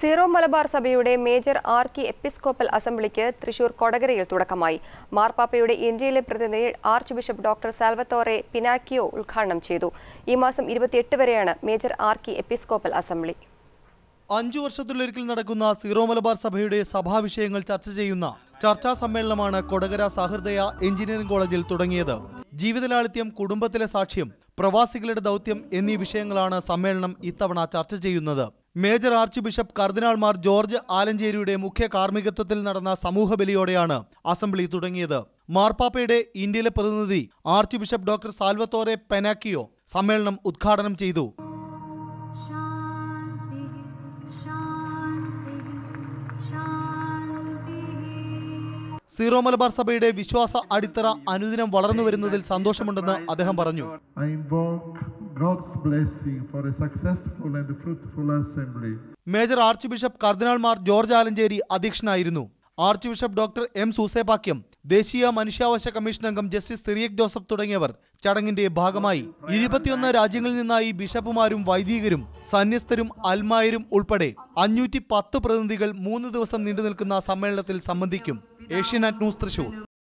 Zero Malabar സഭയുടെ major archiepiscopal അസംബ്ലിക്ക് തൃശൂർ കൊടകരയിൽ തുടക്കമായി മാർപ്പാപ്പയുടെ ഇന്ത്യയിലെ പ്രതിനിധി archbishop doctor Salvatore Pennacchio ഉദ്ഘാടനം ചെയ്തു ഈ മാസം ഇരുപത്തിയെട്ട് വരെയാണ് മേജർ ആർക്കി എപ്പിസ്കോപ്പൽ അസംബ്ലി അഞ്ചു വർഷത്തിലൊരിക്കൽ നടക്കുന്ന സീറോ മലബാർ സഭയുടെ സഭാ വിഷയങ്ങൾ ചർച്ച ചെയ്യുന്ന ചർച്ചാ സമ്മേളനമാണ് കൊടകര സഹൃദയ എഞ്ചിനീയറിംഗ് കോളേജിൽ തുടങ്ങിയത് ജീവിതലാളിത്യം കുടുംബത്തിലെ സാക്ഷ്യം പ്രവാസികളുടെ ദൗത്യം എന്നീ വിഷയങ്ങളാണ് സമ്മേളനം ഇത്തവണ ചർച്ച ചെയ്യുന്നത് മേജർ ആർച്ച് ബിഷപ്പ് കർദിനാൾമാർ ജോർജ് ആലഞ്ചേരിയുടെ മുഖ്യ കാർമ്മികത്വത്തിൽ നടന്ന സമൂഹ ബലിയോടെയാണ് അസംബ്ലി തുടങ്ങിയത് മാർപ്പാപ്പയുടെ ഇന്ത്യയിലെ പ്രതിനിധി archbishop doctor Salvatore Pennacchio സമ്മേളനം ഉദ്ഘാടനം ചെയ്തു शान्तिः शान्तिः സീറോ മലബാർ സഭയുടെ വിശ്വാസ അടിത്തറ അനുദിനം വളർന്നു വരുന്നതിൽ സന്തോഷമുണ്ടെന്ന് അദ്ദേഹം പറഞ്ഞു I invoke God's blessing for a successful and fruitful assembly. Major archbishop കർദിനാൾമാർ ജോർജ് ആലഞ്ചേരി അധ്യക്ഷനായിരുന്നു archbishop doctor M Soosa Pakiam ദേശീയ മനുഷ്യാവകാശ കമ്മീഷൻ അംഗം ജസ്റ്റിസ് സിറിയക് ജോസഫ് തുടങ്ങിയവർ ചടങ്ങിന്റെ ഭാഗമായി ഇരുപത്തിയൊന്ന് രാജ്യങ്ങളിൽ നിന്നായി ബിഷപ്പുമാരും വൈദികരും സന്യസ്തരും അൽമായരും ഉൾപ്പെടെ അഞ്ഞൂറ്റി പത്ത് പ്രതിനിധികൾ മൂന്ന് ദിവസം നീണ്ടു നിൽക്കുന്ന സമ്മേളനത്തിൽ സംബന്ധിക്കും ഏഷ്യാനെറ്റ് ന്യൂസ് തൃശൂർ